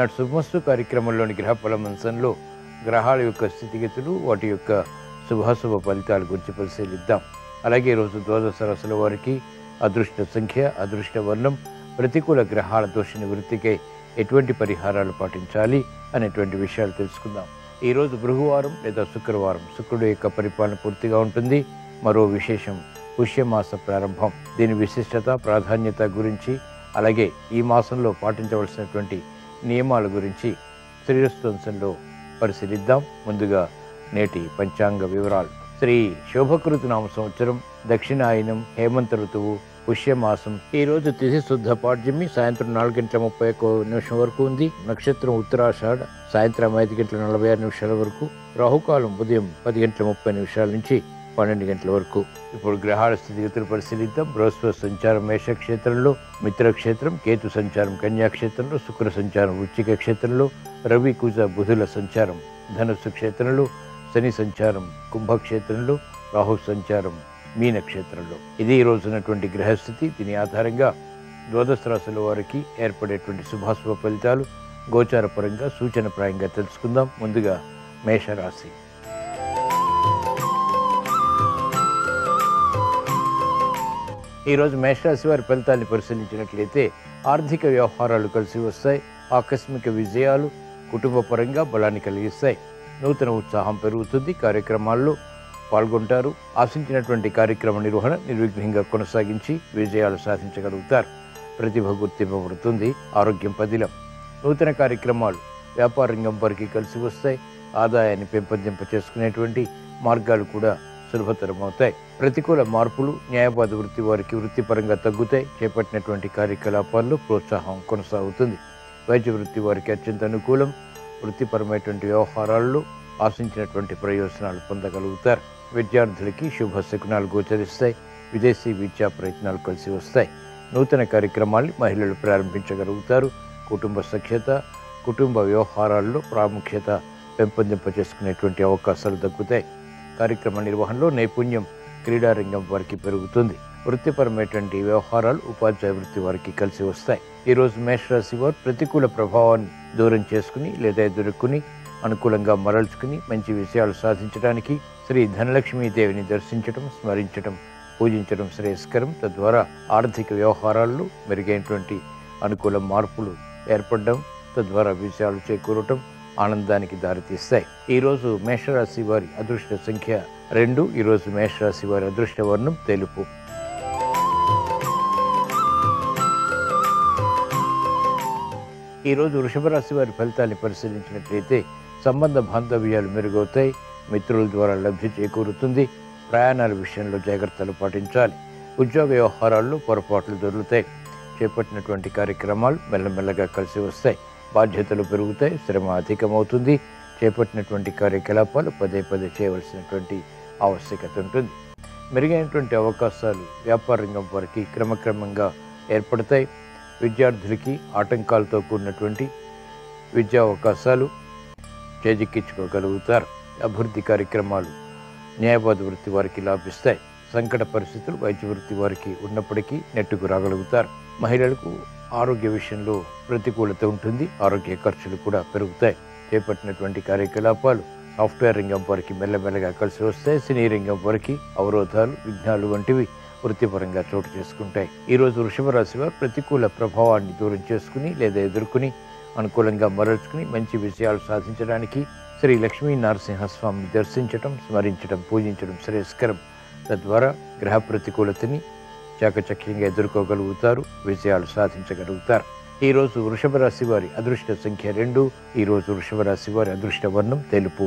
నాటి శుభమస్తు కార్యక్రమంలోని గ్రహ ఫలమంశంలో గ్రహాల యొక్క స్థితిగతులు వాటి యొక్క శుభాశుభ ఫలితాల గురించి పరిశీలిద్దాం అలాగే ఈరోజు ద్వాదశ రాశుల వారికి అదృష్ట సంఖ్య అదృష్ట వర్ణం ప్రతికూల గ్రహాల దోష నివృత్తికై ఎటువంటి పరిహారాలు పాటించాలి అనేటువంటి విషయాలు తెలుసుకుందాం ఈరోజు బృహవారం లేదా శుక్రవారం శుక్రుడు యొక్క పరిపాలన పూర్తిగా ఉంటుంది మరో విశేషం పుష్యమాస ప్రారంభం దీని విశిష్టత ప్రాధాన్యత గురించి అలాగే ఈ మాసంలో పాటించవలసినటువంటి నియమాల గురించి శ్రీరస్తంశంలో పరిశీలిద్దాం ముందుగా నేటి పంచాంగ వివరాలు శ్రీ శోభకృతి నామ సంవత్సరం దక్షిణాయనం హేమంత ఋతువు పుష్యమాసం ఈ రోజు తిథి శుద్ధ పాడ్యమి సాయంత్రం నాలుగు గంటల ముప్పై ఒక్క నిమిషం వరకు ఉంది నక్షత్రం ఉత్తరాషాఢ సాయంత్రం ఐదు గంటల నలభై ఆరు నిమిషాల వరకు రాహుకాలం ఉదయం పది గంటల ముప్పై నిమిషాల నుంచి పన్నెండు గంటల వరకు ఇప్పుడు గ్రహాల స్థితిగతులు పరిశీలిద్దాం బృహస్పతి సంచారం మేష క్షేత్రంలో మిత్ర క్షేత్రం కేతు సంచారం కన్యా క్షేత్రంలో శుక్ర సంచారం వృశ్చిక క్షేత్రంలో రవి కుజ బుధుల సంచారం ధనుస్సు క్షేత్రంలో శని సంచారం కుంభక్షేత్రంలో రాహు సంచారం మీన క్షేత్రంలో ఇది ఈ రోజున్నటువంటి గ్రహస్థితి దీని ఆధారంగా ద్వాదశ రాశుల వారికి ఏర్పడేటువంటి శుభాశుభ ఫలితాలు గోచారపరంగా సూచనప్రాయంగా తెలుసుకుందాం ముందుగా మేషరాశి ఈరోజు మేషరాశి వారి ఫలితాన్ని పరిశీలించినట్లయితే ఆర్థిక వ్యవహారాలు కలిసి వస్తాయి ఆకస్మిక విజయాలు కుటుంబ పరంగా బలాన్ని కలిగిస్తాయి నూతన ఉత్సాహం పెరుగుతుంది కార్యక్రమాల్లో పాల్గొంటారు ఆశించినటువంటి కార్యక్రమ నిర్వహణ నిర్విఘ్నంగా కొనసాగించి విజయాలు సాధించగలుగుతారు ప్రతిభ గుర్తింపబడుతుంది ఆరోగ్యం పదిలం నూతన కార్యక్రమాలు వ్యాపార రంగం వారికి కలిసి వస్తాయి ఆదాయాన్ని పెంపొందింప చేసుకునేటువంటి మార్గాలు కూడా సులభతరం అవుతాయి ప్రతికూల మార్పులు న్యాయవాద వృత్తి వారికి వృత్తిపరంగా తగ్గుతాయి చేపట్టినటువంటి కార్యకలాపాల్లో ప్రోత్సాహం కొనసాగుతుంది వైద్య వృత్తి వారికి అత్యంత అనుకూలం వృత్తిపరమైనటువంటి వ్యవహారాల్లో ఆశించినటువంటి ప్రయోజనాలు పొందగలుగుతారు విద్యార్థులకి శుభ శకునాలు గోచరిస్తాయి విదేశీ విద్యా ప్రయత్నాలు కలిసి వస్తాయి నూతన కార్యక్రమాల్ని మహిళలు ప్రారంభించగలుగుతారు కుటుంబ సఖ్యత కుటుంబ వ్యవహారాల్లో ప్రాముఖ్యత పెంపొందింప చేసుకునేటువంటి అవకాశాలు దక్కుతాయి కార్యక్రమ నిర్వహణలో నైపుణ్యం క్రీడారంగం వారికి పెరుగుతుంది వృత్తిపరమైనటువంటి వ్యవహారాలు ఉపాధ్యాయ వృత్తి వారికి కలిసి వస్తాయి ఈరోజు మేషరాశి వారు ప్రతికూల ప్రభావాన్ని దూరం చేసుకుని లేదా ఎదుర్కొని అనుకూలంగా మరల్చుకుని మంచి విషయాలు సాధించడానికి శ్రీ ధనలక్ష్మీ దేవిని దర్శించడం స్మరించడం పూజించడం శ్రేయస్కరం తద్వారా ఆర్థిక వ్యవహారాల్లో మెరుగైనటువంటి అనుకూల మార్పులు ఏర్పడడం తద్వారా విజయాలు చేకూరటం ఆనందానికి దారితీస్తాయి ఈరోజు మేషరాశి వారి అదృష్ట సంఖ్య రెండు ఈరోజు మేషరాశి వారి అదృష్ట వర్ణం తెలుపు ఈరోజు వృషభ రాశి వారి ఫలితాన్ని పరిశీలించినట్లయితే సంబంధ బాంధవ్యాలు మెరుగవుతాయి మిత్రుల ద్వారా లబ్ధి చేకూరుతుంది ప్రయాణాల విషయంలో జాగ్రత్తలు పాటించాలి ఉద్యోగ వ్యవహారాల్లో పొరపాట్లు దొరుకుతాయి చేపట్టినటువంటి కార్యక్రమాలు మెల్లమెల్లగా కలిసి వస్తాయి బాధ్యతలు పెరుగుతాయి శ్రమ అధికమవుతుంది చేపట్టినటువంటి కార్యకలాపాలు పదే పదే చేయవలసినటువంటి ఆవశ్యకత ఉంటుంది మెరుగైనటువంటి అవకాశాలు వ్యాపార రంగం వారికి క్రమక్రమంగా ఏర్పడతాయి విద్యార్థులకి ఆటంకాలతో కూడినటువంటి విద్యా అవకాశాలు చేజిక్కించుకోగలుగుతారు అభివృద్ధి కార్యక్రమాలు న్యాయవాద వృత్తి వారికి లాభిస్తాయి సంకట పరిస్థితులు వైద్య వృత్తి వారికి ఉన్నప్పటికీ నెట్టుకు రాగలుగుతారు మహిళలకు ఆరోగ్య విషయంలో ప్రతికూలత ఉంటుంది ఆరోగ్య ఖర్చులు కూడా పెరుగుతాయి చేపట్టినటువంటి కార్యకలాపాలు సాఫ్ట్వేర్ రంగం వారికి మెల్లమెల్లగా కలిసి వస్తాయి సినీ రంగం వారికి అవరోధాలు విఘ్నాలు వంటివి వృత్తిపరంగా చోటు చేసుకుంటాయి ఈరోజు వృషభ రాశి వారు ప్రతికూల ప్రభావాన్ని దూరం చేసుకుని లేదా ఎదుర్కొని అనుకూలంగా మరల్చుకుని మంచి విజయాలు సాధించడానికి శ్రీ లక్ష్మీ నరసింహస్వామిని దర్శించటం స్మరించడం పూజించడం శ్రేయస్కరం తద్వారా గ్రహ ప్రతికూలతని చాకచక్యంగా ఎదుర్కోగలుగుతారు విజయాలు సాధించగలుగుతారు ఈరోజు వృషభ రాశి వారి అదృష్ట సంఖ్య రెండు ఈరోజు వృషభ రాశి వారి అదృష్ట వర్ణం తెలుపు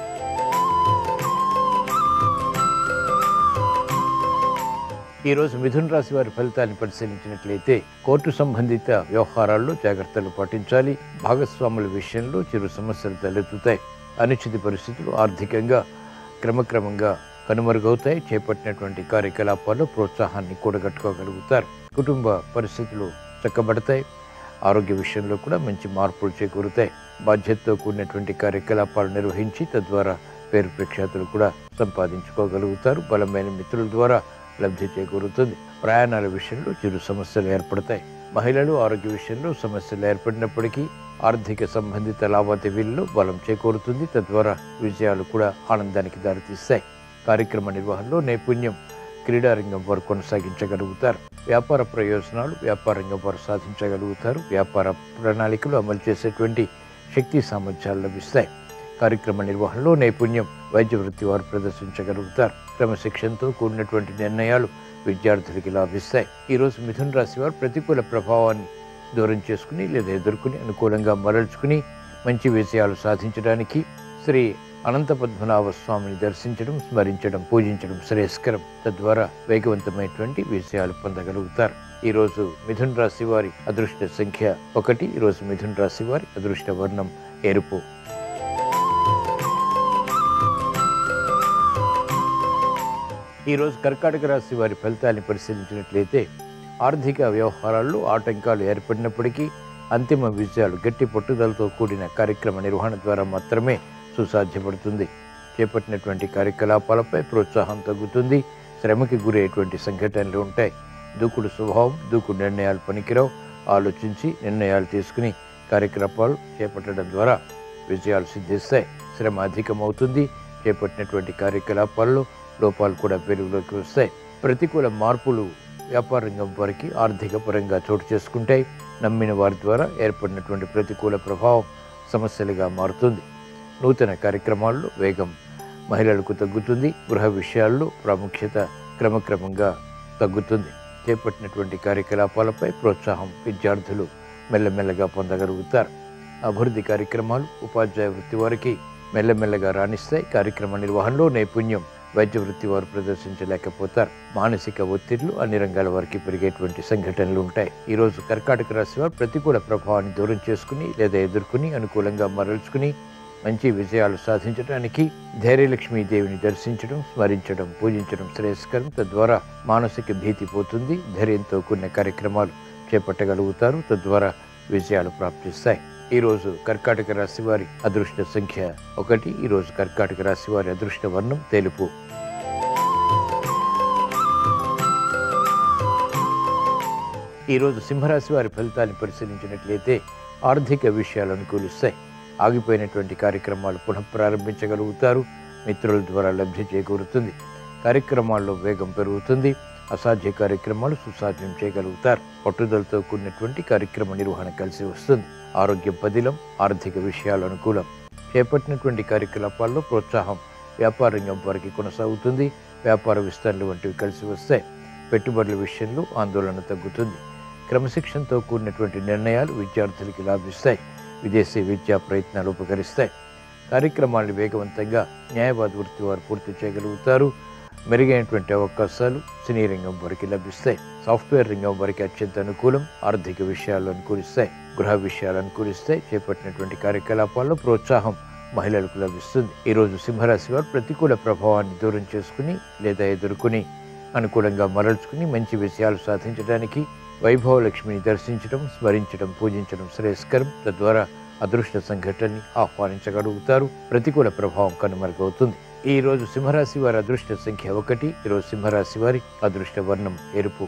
ఈరోజు మిథున రాశి వారి ఫలితాన్ని పరిశీలించినట్లయితే కోర్టు సంబంధిత వ్యవహారాల్లో జాగ్రత్తలు పాటించాలి భాగస్వాముల విషయంలో చిరు సమస్యలు తలెత్తుతాయి అనిశ్చిత పరిస్థితులు ఆర్థికంగా క్రమక్రమంగా కనుమరుగవుతాయి చేపట్టినటువంటి కార్యకలాపాల్లో ప్రోత్సాహాన్ని కూడగట్టుకోగలుగుతారు కుటుంబ పరిస్థితులు చక్కబడతాయి ఆరోగ్య విషయంలో కూడా మంచి మార్పులు చేకూరుతాయి బాధ్యతతో కూడినటువంటి కార్యకలాపాలు నిర్వహించి తద్వారా పేరు ప్రఖ్యాతులు కూడా సంపాదించుకోగలుగుతారు బలమైన మిత్రుల ద్వారా లబ్ధి చేకూరుతుంది ప్రయాణాల విషయంలో చిరు సమస్యలు ఏర్పడతాయి మహిళలు ఆరోగ్య విషయంలో సమస్యలు ఏర్పడినప్పటికీ ఆర్థిక సంబంధిత లావాదేవీల్లో బలం చేకూరుతుంది తద్వారా విజయాలు కూడా ఆనందానికి దారితీస్తాయి కార్యక్రమ నిర్వహణలో నైపుణ్యం క్రీడారంగం వారు కొనసాగించగలుగుతారు వ్యాపార ప్రయోజనాలు వ్యాపారంగం వారు సాధించగలుగుతారు వ్యాపార ప్రణాళికలు అమలు చేసేటువంటి శక్తి సామర్థ్యాలు లభిస్తాయి కార్యక్రమ నిర్వహణలో నైపుణ్యం వైద్య వృత్తి వారు ప్రదర్శించగలుగుతారు క్రమశిక్షణతో కూడినటువంటి నిర్ణయాలు విద్యార్థులకి లాభిస్తాయి ఈరోజు మిథున రాశి వారు ప్రతికూల ప్రభావాన్ని దూరం చేసుకుని లేదా ఎదుర్కొని అనుకూలంగా మరల్చుకుని మంచి విజయాలు సాధించడానికి శ్రీ అనంత పద్మనాభ స్వామిని దర్శించడం స్మరించడం పూజించడం శ్రేయస్కరం తద్వారా వేగవంతమైనటువంటి విజయాలు పొందగలుగుతారు ఈరోజు మిథున రాశి వారి అదృష్ట సంఖ్య ఒకటి ఈరోజు మిథున రాశి వారి అదృష్ట వర్ణం ఎరుపు ఈరోజు కర్కాటక రాశి వారి ఫలితాన్ని పరిశీలించినట్లయితే ఆర్థిక వ్యవహారాల్లో ఆటంకాలు ఏర్పడినప్పటికీ అంతిమ విజయాలు గట్టి పట్టుదలతో కూడిన కార్యక్రమ నిర్వహణ ద్వారా మాత్రమే సుసాధ్యపడుతుంది చేపట్టినటువంటి కార్యకలాపాలపై ప్రోత్సాహం తగ్గుతుంది శ్రమకి గురయ్యేటువంటి సంఘటనలు ఉంటాయి దూకుడు స్వభావం దూకుడు నిర్ణయాలు పనికిరావు ఆలోచించి నిర్ణయాలు తీసుకుని కార్యకలాపాలు చేపట్టడం ద్వారా విజయాలు సిద్ధిస్తాయి శ్రమ అధికమవుతుంది చేపట్టినటువంటి కార్యకలాపాల్లో లోపాలు కూడా వెలుగులోకి వస్తాయి ప్రతికూల మార్పులు వ్యాపార రంగం వారికి ఆర్థిక పరంగా చోటు చేసుకుంటాయి నమ్మిన వారి ద్వారా ఏర్పడినటువంటి ప్రతికూల ప్రభావం సమస్యలుగా మారుతుంది నూతన కార్యక్రమాల్లో వేగం మహిళలకు తగ్గుతుంది గృహ విషయాల్లో ప్రాముఖ్యత క్రమక్రమంగా తగ్గుతుంది చేపట్టినటువంటి కార్యకలాపాలపై ప్రోత్సాహం విద్యార్థులు మెల్లమెల్లగా పొందగలుగుతారు అభివృద్ధి కార్యక్రమాలు ఉపాధ్యాయ వృత్తి వారికి మెల్లమెల్లగా రాణిస్తాయి కార్యక్రమ నిర్వహణలో నైపుణ్యం వైద్య వృత్తి వారు ప్రదర్శించలేకపోతారు మానసిక ఒత్తిళ్లు అన్ని రంగాల వారికి పెరిగేటువంటి సంఘటనలు ఉంటాయి ఈ రోజు కర్కాటక రాశి వారు ప్రతికూల ప్రభావాన్ని దూరం చేసుకుని లేదా ఎదుర్కొని అనుకూలంగా మరల్చుకుని మంచి విజయాలు సాధించడానికి ధైర్యలక్ష్మీదేవిని దర్శించడం స్మరించడం పూజించడం శ్రేయస్కరం తద్వారా మానసిక భీతి పోతుంది ధైర్యంతో కూడిన కార్యక్రమాలు చేపట్టగలుగుతారు తద్వారా విజయాలు ప్రాప్తిస్తాయి ఈ రోజు కర్కాటక రాశి వారి అదృష్ట సంఖ్య ఒకటి ఈ రోజు కర్కాటక రాశి వారి అదృష్ట వర్ణం తెలుపు ఈ రోజు సింహరాశి వారి ఫలితాన్ని పరిశీలించినట్లయితే ఆర్థిక విషయాలు అనుకూలిస్తాయి ఆగిపోయినటువంటి కార్యక్రమాలు పునః ప్రారంభించగలుగుతారు మిత్రుల ద్వారా లబ్ధి చేకూరుతుంది కార్యక్రమాల్లో వేగం పెరుగుతుంది అసాధ్య కార్యక్రమాలు సుసాధ్యం చేయగలుగుతారు పట్టుదలతో కూడినటువంటి కార్యక్రమ నిర్వహణ కలిసి వస్తుంది ఆరోగ్యం పదిలం ఆర్థిక విషయాలు అనుకూలం చేపట్టినటువంటి కార్యకలాపాల్లో ప్రోత్సాహం వ్యాపార రంగం వారికి కొనసాగుతుంది వ్యాపార విస్తరణ వంటివి కలిసి వస్తాయి పెట్టుబడుల విషయంలో ఆందోళన తగ్గుతుంది క్రమశిక్షణతో కూడినటువంటి నిర్ణయాలు విద్యార్థులకి లాభిస్తాయి విదేశీ విద్యా ప్రయత్నాలు ఉపకరిస్తాయి కార్యక్రమాలను వేగవంతంగా న్యాయవాద వృత్తి వారు పూర్తి చేయగలుగుతారు మెరుగైనటువంటి అవకాశాలు సినీ రంగం వారికి లభిస్తాయి సాఫ్ట్వేర్ రంగం వారికి అత్యంత అనుకూలం ఆర్థిక విషయాలు అనుకూలిస్తాయి గృహ విషయాలు అనుకూలిస్తాయి చేపట్టినటువంటి కార్యకలాపాల్లో ప్రోత్సాహం మహిళలకు లభిస్తుంది ఈరోజు సింహరాశి వారు ప్రతికూల ప్రభావాన్ని దూరం చేసుకుని లేదా ఎదుర్కొని అనుకూలంగా మరల్చుకుని మంచి విషయాలు సాధించడానికి వైభవ లక్ష్మిని దర్శించడం స్మరించడం పూజించడం శ్రేయస్కరం తద్వారా అదృష్ట సంఘటనని ఆహ్వానించగలుగుతారు ప్రతికూల ప్రభావం కనుమరుగవుతుంది ఈ రోజు సింహరాశి వారి అదృష్ట సంఖ్య ఒకటి ఈరోజు సింహరాశి వారి అదృష్ట వర్ణం ఎరుపు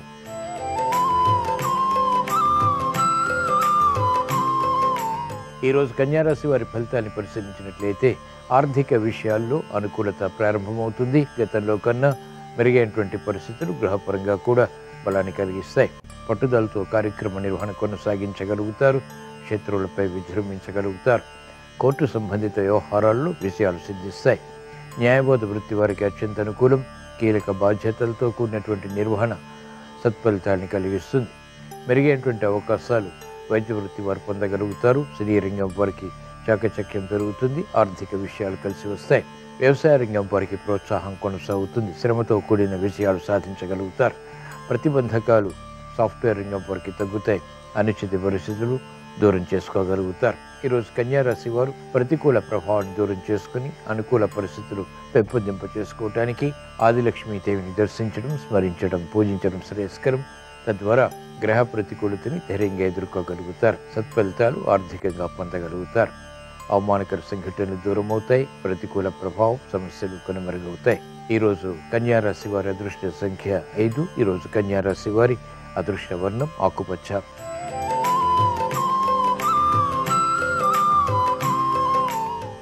ఈరోజు కన్యారాశి వారి ఫలితాన్ని పరిశీలించినట్లయితే ఆర్థిక విషయాల్లో అనుకూలత ప్రారంభమవుతుంది గతంలో కన్నా మెరుగైనటువంటి పరిస్థితులు గృహపరంగా కూడా బలాన్ని కలిగిస్తాయి పట్టుదలతో కార్యక్రమ నిర్వహణ కొనసాగించగలుగుతారు శత్రువులపై విజృంభించగలుగుతారు కోర్టు సంబంధిత వ్యవహారాల్లో విజయాలు సిద్ధిస్తాయి న్యాయబోధ వృత్తి వారికి అత్యంత అనుకూలం కీలక బాధ్యతలతో కూడినటువంటి నిర్వహణ సత్ఫలితాన్ని కలిగిస్తుంది మెరుగైనటువంటి అవకాశాలు వైద్య వృత్తి వారు పొందగలుగుతారు సినీ రంగం వారికి చాకచక్యం పెరుగుతుంది ఆర్థిక విషయాలు కలిసి వస్తాయి వ్యవసాయ రంగం వారికి ప్రోత్సాహం కొనసాగుతుంది శ్రమతో కూడిన విజయాలు సాధించగలుగుతారు ప్రతిబంధకాలు సాఫ్ట్వేర్ రంగం వారికి తగ్గుతాయి అనుచిత పరిస్థితులు దూరం చేసుకోగలుగుతారు ఈరోజు కన్యారాశి వారు ప్రతికూల ప్రభావాన్ని దూరం చేసుకుని అనుకూల పరిస్థితులు పెంపొందింప చేసుకోవటానికి ఆదిలక్ష్మీదేవిని దర్శించడం స్మరించడం పూజించడం శ్రేయస్కరం తద్వారా గ్రహ ప్రతికూలతని ధైర్యంగా ఎదుర్కోగలుగుతారు సత్ఫలితాలు ఆర్థికంగా పొందగలుగుతారు అవమానకర సంఘటనలు దూరం అవుతాయి ప్రతికూల ప్రభావం సమస్యలు కనుమరుగవుతాయి ఈరోజు కన్యారాశి వారి అదృష్ట సంఖ్య ఐదు ఈరోజు కన్యారాశి వారి అదృష్ట వర్ణం ఆకుపచ్చ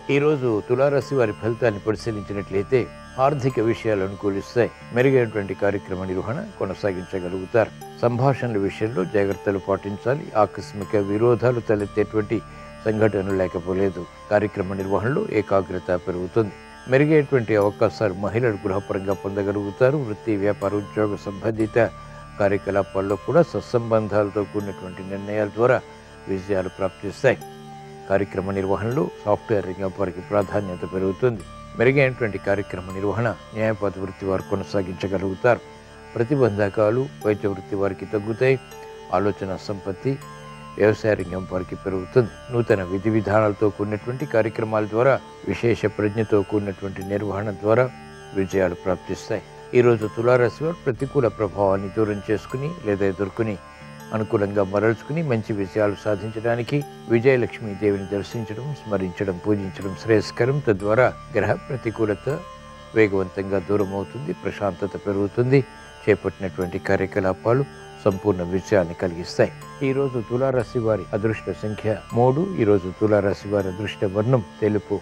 ఈరోజు తులారాశి వారి ఫలితాన్ని పరిశీలించినట్లయితే ఆర్థిక విషయాలు అనుకూలిస్తాయి మెరుగైనటువంటి కార్యక్రమ నిర్వహణ కొనసాగించగలుగుతారు సంభాషణల విషయంలో జాగ్రత్తలు పాటించాలి ఆకస్మిక విరోధాలు తలెత్తేటువంటి సంఘటనలు లేకపోలేదు కార్యక్రమ నిర్వహణలో ఏకాగ్రత పెరుగుతుంది మెరుగైనటువంటి అవకాశాలు మహిళలు గృహపరంగా పొందగలుగుతారు వృత్తి వ్యాపార ఉద్యోగ సంబంధిత కార్యకలాపాల్లో కూడా సత్సంబంధాలతో కూడినటువంటి నిర్ణయాల ద్వారా విజయాలు ప్రాప్తిస్తాయి కార్యక్రమ నిర్వహణలో సాఫ్ట్వేర్ రంగం వారికి ప్రాధాన్యత పెరుగుతుంది మెరుగైనటువంటి కార్యక్రమ నిర్వహణ న్యాయపాత వృత్తి వారు కొనసాగించగలుగుతారు ప్రతిబంధకాలు వైద్య వృత్తి వారికి తగ్గుతాయి ఆలోచన సంపత్తి వ్యవసాయ రంగం వారికి పెరుగుతుంది నూతన విధి విధానాలతో కూడినటువంటి కార్యక్రమాల ద్వారా విశేష ప్రజ్ఞతో కూడినటువంటి నిర్వహణ ద్వారా విజయాలు ప్రాప్తిస్తాయి ఈరోజు తులారాశి వారు ప్రతికూల ప్రభావాన్ని దూరం చేసుకుని లేదా ఎదుర్కొని అనుకూలంగా మరల్చుకుని మంచి విజయాలు సాధించడానికి విజయలక్ష్మి దేవిని దర్శించడం స్మరించడం పూజించడం శ్రేయస్కరం తద్వారా గ్రహ ప్రతికూలత వేగవంతంగా దూరం అవుతుంది ప్రశాంతత పెరుగుతుంది చేపట్టినటువంటి కార్యకలాపాలు సంపూర్ణ విజయాన్ని కలిగిస్తాయి ఈ రోజు తులారాశి వారి అదృష్ట సంఖ్య మూడు ఈ రోజు తులారాశి వారి అదృష్ట వర్ణం తెలుపు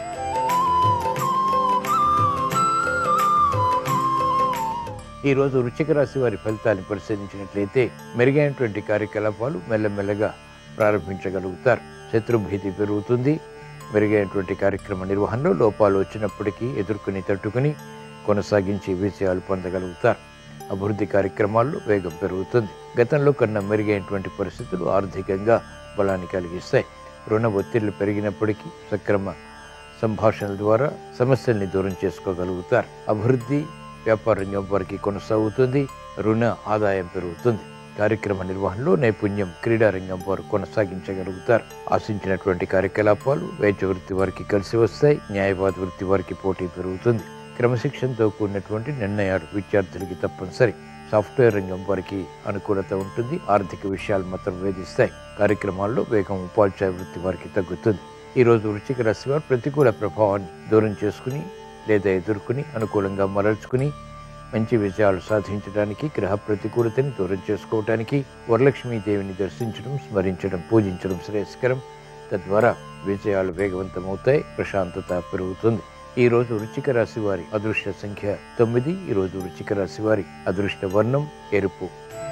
ఈ రోజు వృశ్చిక రాశి వారి ఫలితాన్ని పరిశీలించినట్లయితే మెరుగైనటువంటి కార్యకలాపాలు మెల్లమెల్లగా ప్రారంభించగలుగుతారు శత్రుభీతి పెరుగుతుంది మెరుగైనటువంటి కార్యక్రమ నిర్వహణలో లోపాలు వచ్చినప్పటికీ ఎదుర్కొని తట్టుకుని కొనసాగించి విజయాలు పొందగలుగుతారు అభివృద్ధి కార్యక్రమాల్లో వేగం పెరుగుతుంది గతంలో కన్నా మెరుగైనటువంటి పరిస్థితులు ఆర్థికంగా బలాన్ని కలిగిస్తాయి రుణ ఒత్తిళ్లు పెరిగినప్పటికీ సక్రమ సంభాషణల ద్వారా సమస్యల్ని దూరం చేసుకోగలుగుతారు అభివృద్ధి వ్యాపార రంగం వారికి కొనసాగుతుంది రుణ ఆదాయం పెరుగుతుంది కార్యక్రమ నిర్వహణలో నైపుణ్యం క్రీడా రంగం వారు కొనసాగించగలుగుతారు ఆశించినటువంటి కార్యకలాపాలు వైద్య వృత్తి వారికి కలిసి వస్తాయి న్యాయవాద వృత్తి వారికి పోటీ పెరుగుతుంది క్రమశిక్షణతో కూడినటువంటి నిర్ణయాలు విద్యార్థులకి తప్పనిసరి సాఫ్ట్వేర్ రంగం వారికి అనుకూలత ఉంటుంది ఆర్థిక విషయాలు మాత్రం వేధిస్తాయి కార్యక్రమాల్లో వేగం ఉపాధ్యాయ వృత్తి వారికి తగ్గుతుంది ఈ రోజు వృశ్చిక రాశి వారు ప్రతికూల ప్రభావాన్ని దూరం చేసుకుని లేదా ఎదుర్కొని అనుకూలంగా మరల్చుకుని మంచి విజయాలు సాధించడానికి గ్రహ ప్రతికూలతని దూరం చేసుకోవడానికి వరలక్ష్మీదేవిని దర్శించడం స్మరించడం పూజించడం శ్రేయస్కరం తద్వారా విజయాలు వేగవంతమవుతాయి ప్రశాంతత పెరుగుతుంది ఈ రోజు వృశ్చిక రాశి వారి అదృష్ట సంఖ్య తొమ్మిది ఈ రోజు వృశ్చిక రాశి వారి అదృష్ట వర్ణం ఎరుపు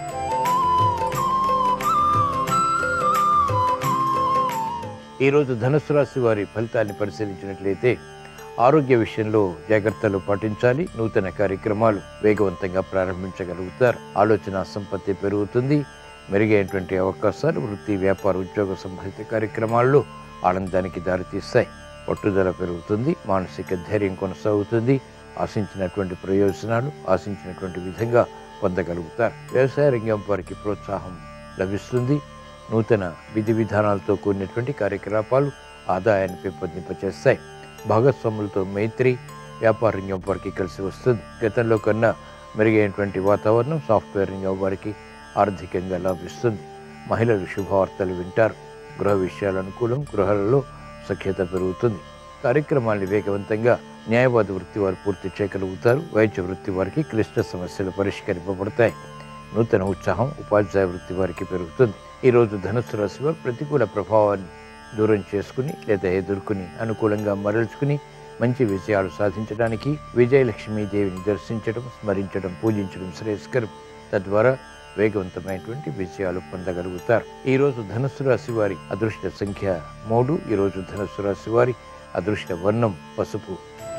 ఈ రోజు ధనుసు రాశి వారి ఫలితాన్ని పరిశీలించినట్లయితే ఆరోగ్య విషయంలో జాగ్రత్తలు పాటించాలి నూతన కార్యక్రమాలు వేగవంతంగా ప్రారంభించగలుగుతారు ఆలోచన సంపత్తి పెరుగుతుంది మెరుగైనటువంటి అవకాశాలు వృత్తి వ్యాపార ఉద్యోగ సంబంధిత కార్యక్రమాల్లో ఆనందానికి దారితీస్తాయి పట్టుదల పెరుగుతుంది మానసిక ధైర్యం కొనసాగుతుంది ఆశించినటువంటి ప్రయోజనాలు ఆశించినటువంటి విధంగా పొందగలుగుతారు వ్యవసాయ రంగం వారికి ప్రోత్సాహం లభిస్తుంది నూతన విధి విధానాలతో కూడినటువంటి కార్యకలాపాలు ఆదాయాన్ని పెంపొందింపచేస్తాయి భాగస్వాములతో మైత్రి వ్యాపార రంగం వారికి కలిసి వస్తుంది గతంలో కన్నా మెరుగైనటువంటి వాతావరణం సాఫ్ట్వేర్ రంగం వారికి ఆర్థికంగా లాభిస్తుంది మహిళలు శుభవార్తలు వింటారు గృహ విషయాల అనుకూలం గృహాలలో సఖ్యత పెరుగుతుంది కార్యక్రమాల్ని వేగవంతంగా న్యాయవాద వృత్తి వారు పూర్తి చేయగలుగుతారు వైద్య వృత్తి వారికి క్లిష్ట సమస్యలు పరిష్కరింపబడతాయి నూతన ఉత్సాహం ఉపాధ్యాయ వృత్తి వారికి పెరుగుతుంది ఈరోజు ధనుసు రాశి వారు ప్రతికూల ప్రభావాన్ని దూరం చేసుకుని లేదా ఎదుర్కొని అనుకూలంగా మరల్చుకుని మంచి విజయాలు సాధించడానికి విజయలక్ష్మీదేవిని దర్శించడం స్మరించడం పూజించడం శ్రేయస్కరం తద్వారా వేగవంతమైనటువంటి విజయాలు పొందగలుగుతారు ఈ రోజు ధనుస్సు రాశి వారి అదృష్ట సంఖ్య మూడు ఈ రోజు ధనుస్సు రాశి వారి అదృష్ట వర్ణం పసుపు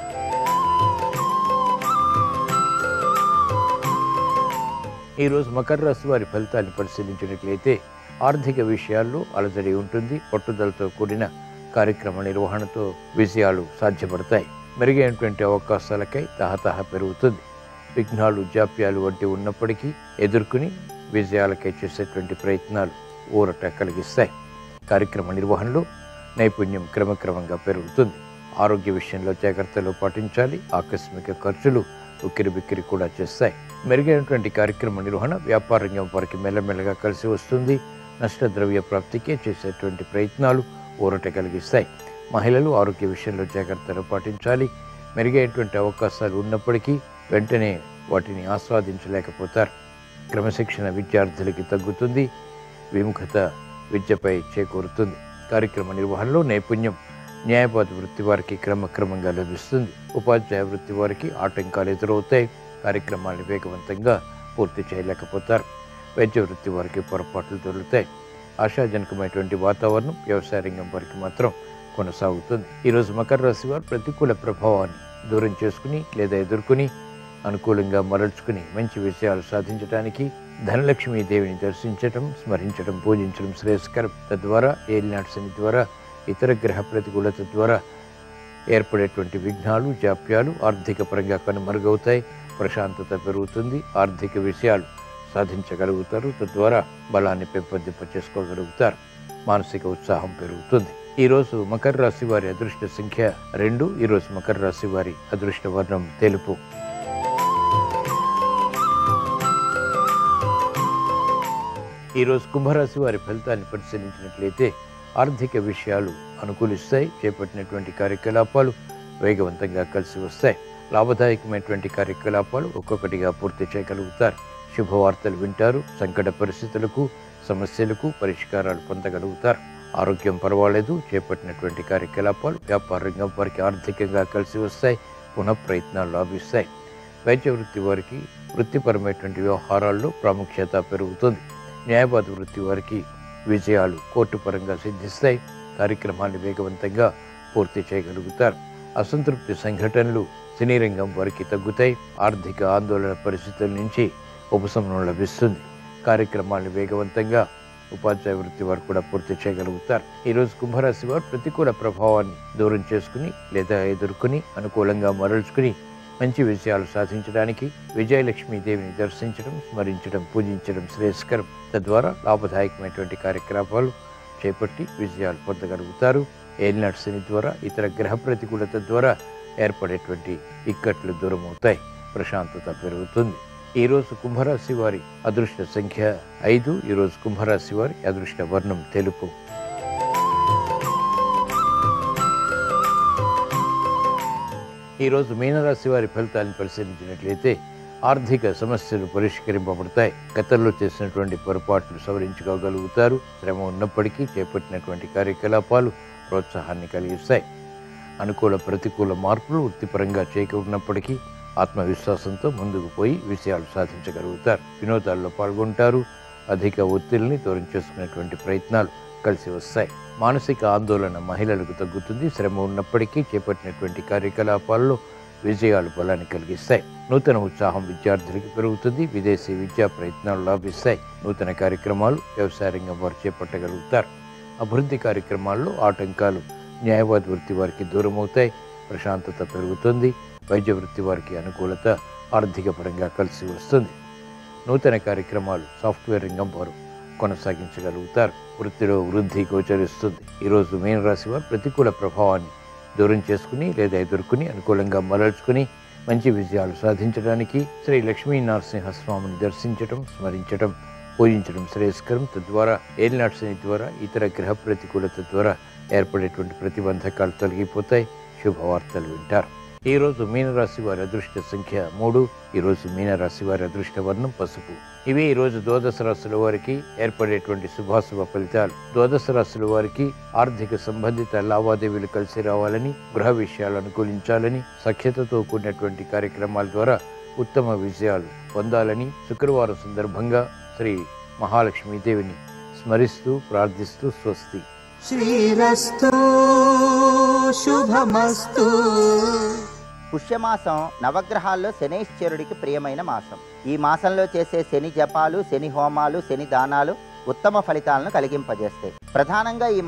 ఈ రోజు మకర రాశి వారి ఫలితాన్ని పరిశీలించినట్లయితే ఆర్థిక విషయాల్లో అలజడి ఉంటుంది పట్టుదలతో కూడిన కార్యక్రమ నిర్వహణతో విజయాలు సాధ్యపడతాయి మెరుగైనటువంటి అవకాశాలకై తహతహ పెరుగుతుంది విఘ్నాలు జాప్యాలు వంటి ఉన్నప్పటికీ ఎదుర్కొని విజయాలకై చేసేటువంటి ప్రయత్నాలు ఊరట కలిగిస్తాయి కార్యక్రమ నిర్వహణలో నైపుణ్యం క్రమక్రమంగా పెరుగుతుంది ఆరోగ్య విషయంలో జాగ్రత్తలు పాటించాలి ఆకస్మిక ఖర్చులు ఉక్కిరి బిక్కిరి కూడా చేస్తాయి మెరుగైనటువంటి కార్యక్రమ నిర్వహణ వ్యాపార రంగం వారికి మెల్లమెల్లగా కలిసి వస్తుంది నష్టద్రవ్య ప్రాప్తికే చేసేటువంటి ప్రయత్నాలు ఊరట కలిగిస్తాయి మహిళలు ఆరోగ్య విషయంలో జాగ్రత్తలు పాటించాలి మెరుగైనటువంటి అవకాశాలు ఉన్నప్పటికీ వెంటనే వాటిని ఆస్వాదించలేకపోతారు క్రమశిక్షణ విద్యార్థులకి తగ్గుతుంది విముఖత విద్యపై చేకూరుతుంది కార్యక్రమ నిర్వహణలో నైపుణ్యం న్యాయవాద వృత్తి వారికి క్రమక్రమంగా లభిస్తుంది ఉపాధ్యాయ వృత్తి వారికి ఆటంకాలు ఎదురవుతాయి కార్యక్రమాన్ని వేగవంతంగా పూర్తి చేయలేకపోతారు వైద్య వృత్తి వారికి పొరపాట్లు దొరుకుతాయి ఆశాజనకమైనటువంటి వాతావరణం వ్యవసాయ రంగం వారికి మాత్రం కొనసాగుతుంది ఈరోజు మకర రాశి వారు ప్రతికూల ప్రభావాన్ని దూరం చేసుకుని లేదా ఎదుర్కొని అనుకూలంగా మరల్చుకుని మంచి విషయాలు సాధించడానికి ధనలక్ష్మీ దేవిని దర్శించటం స్మరించడం పూజించడం శ్రేయస్కరం తద్వారా ఏలినాటి శని ద్వారా ఇతర గ్రహ ప్రతికూలత ద్వారా ఏర్పడేటువంటి విఘ్నాలు జాప్యాలు ఆర్థిక పరంగా కనుమరుగవుతాయి ప్రశాంతత పెరుగుతుంది ఆర్థిక విషయాలు సాధించగలుగుతారు తద్వారా బలాన్ని పెంపొందింప చేసుకోగలుగుతారు మానసిక ఉత్సాహం పెరుగుతుంది ఈరోజు మకర రాశి వారి అదృష్ట సంఖ్య రెండు ఈరోజు మకర రాశి వారి అదృష్ట వర్ణం తెలుపు ఈరోజు కుంభరాశి వారి ఫలితాన్ని పరిశీలించినట్లయితే ఆర్థిక విషయాలు అనుకూలిస్తాయి చేపట్టినటువంటి కార్యకలాపాలు వేగవంతంగా కలిసి వస్తాయి లాభదాయకమైనటువంటి కార్యకలాపాలు ఒక్కొక్కటిగా పూర్తి చేయగలుగుతారు శుభవార్తలు వింటారు సంకట పరిస్థితులకు సమస్యలకు పరిష్కారాలు పొందగలుగుతారు ఆరోగ్యం పర్వాలేదు చేపట్టినటువంటి కార్యకలాపాలు వ్యాపార రంగం వారికి ఆర్థికంగా కలిసి వస్తాయి పునః ప్రయత్నాలు లాభిస్తాయి వైద్య వృత్తి వారికి వృత్తిపరమైనటువంటి వ్యవహారాల్లో ప్రాముఖ్యత పెరుగుతుంది న్యాయవాద వృత్తి వారికి విజయాలు కోర్టు పరంగా సిద్ధిస్తాయి కార్యక్రమాన్ని వేగవంతంగా పూర్తి చేయగలుగుతారు అసంతృప్తి సంఘటనలు సినీ రంగం వారికి తగ్గుతాయి ఆర్థిక ఆందోళన పరిస్థితుల నుంచి ఉపశమనం లభిస్తుంది కార్యక్రమాన్ని వేగవంతంగా ఉపాధ్యాయ వృత్తి వారు కూడా పూర్తి చేయగలుగుతారు ఈరోజు కుంభరాశి వారు ప్రతికూల ప్రభావాన్ని దూరం చేసుకుని లేదా ఎదుర్కొని అనుకూలంగా మరల్చుకుని మంచి విజయాలు సాధించడానికి విజయలక్ష్మీ దేవిని దర్శించడం స్మరించడం పూజించడం శ్రేయస్కరం తద్వారా లాభదాయకమైనటువంటి కార్యకలాపాలు చేపట్టి విజయాలు పొందగలుగుతారు ఏలినాటి శని ద్వారా ఇతర గ్రహ ప్రతికూలత ద్వారా ఏర్పడేటువంటి ఇక్కట్లు దూరం అవుతాయి ప్రశాంతత పెరుగుతుంది ఈరోజు కుంభరాశి వారి అదృష్ట సంఖ్య ఐదు ఈరోజు కుంభరాశి వారి అదృష్ట వర్ణం తెలుపు ఈరోజు మీనరాశి వారి ఫలితాలను పరిశీలించినట్లయితే ఆర్థిక సమస్యలు పరిష్కరింపబడతాయి గతంలో చేసినటువంటి పొరపాట్లు సవరించుకోగలుగుతారు శ్రమ ఉన్నప్పటికీ చేపట్టినటువంటి కార్యకలాపాలు ప్రోత్సాహాన్ని కలిగిస్తాయి అనుకూల ప్రతికూల మార్పులు వృత్తిపరంగా చేకూరినప్పటికీ ఆత్మవిశ్వాసంతో ముందుకు పోయి విషయాలు సాధించగలుగుతారు వినోదాల్లో పాల్గొంటారు అధిక ఒత్తిడిని దూరం చేసుకునేటువంటి ప్రయత్నాలు కలిసి వస్తాయి మానసిక ఆందోళన మహిళలకు తగ్గుతుంది శ్రమ ఉన్నప్పటికీ చేపట్టినటువంటి కార్యకలాపాల్లో విజయాలు బలాన్ని కలిగిస్తాయి నూతన ఉత్సాహం విద్యార్థులకు పెరుగుతుంది విదేశీ విద్యా ప్రయత్నాలు లాభిస్తాయి నూతన కార్యక్రమాలు వ్యవసాయ రంగం వారు చేపట్టగలుగుతారు అభివృద్ధి కార్యక్రమాల్లో ఆటంకాలు న్యాయవాద వృత్తి వారికి దూరం అవుతాయి ప్రశాంతత పెరుగుతుంది వైద్య వృత్తి వారికి అనుకూలత ఆర్థిక పరంగా కలిసి వస్తుంది నూతన కార్యక్రమాలు సాఫ్ట్వేర్ రంగం వారు కొనసాగించగలుగుతారు వృత్తిలో వృద్ధి గోచరిస్తుంది ఈరోజు మీనరాశి వారు ప్రతికూల ప్రభావాన్ని దూరం చేసుకుని లేదా ఎదుర్కొని అనుకూలంగా మరల్చుకుని మంచి విజయాలు సాధించడానికి శ్రీ లక్ష్మీ నరసింహస్వామిని దర్శించడం స్మరించడం పూజించడం శ్రేయస్కరం తద్వారా ఏలినాటి శని ద్వారా ఇతర గ్రహ ప్రతికూలత ద్వారా ఏర్పడేటువంటి ప్రతిబంధకాలు తొలగిపోతాయి శుభవార్తలు వింటారు ఈ రోజు మీనరాశి వారి అదృష్ట సంఖ్య మూడు ఈ రోజు మీనరాశి వారి అదృష్ట వర్ణం పసుపు ఇవి ఈ రోజు ద్వాదశ రాశుల వారికి ఏర్పడేటువంటి శుభాశుభ ఫలితాలు ద్వాదశ రాశుల వారికి ఆర్థిక సంబంధిత లావాదేవీలు కలిసి రావాలని గృహ విషయాలు అనుకూలించాలని సఖ్యతతో కూడినటువంటి కార్యక్రమాల ద్వారా ఉత్తమ విజయాలు పొందాలని శుక్రవారం సందర్భంగా శ్రీ మహాలక్ష్మీదేవిని స్మరిస్తూ ప్రార్థిస్తూ స్వస్తి శ్రీరస్తు శుభమస్తు పుష్యమాసం నవగ్రహాల్లో శనైశ్చరుడికి ప్రియమైన మాసం ఈ మాసంలో చేసే శని జపాలు శని హోమాలు శని దానాలు ఉత్తమ ఫలితాలను కలిగింపజేస్తాయి ప్రధానంగా ఈ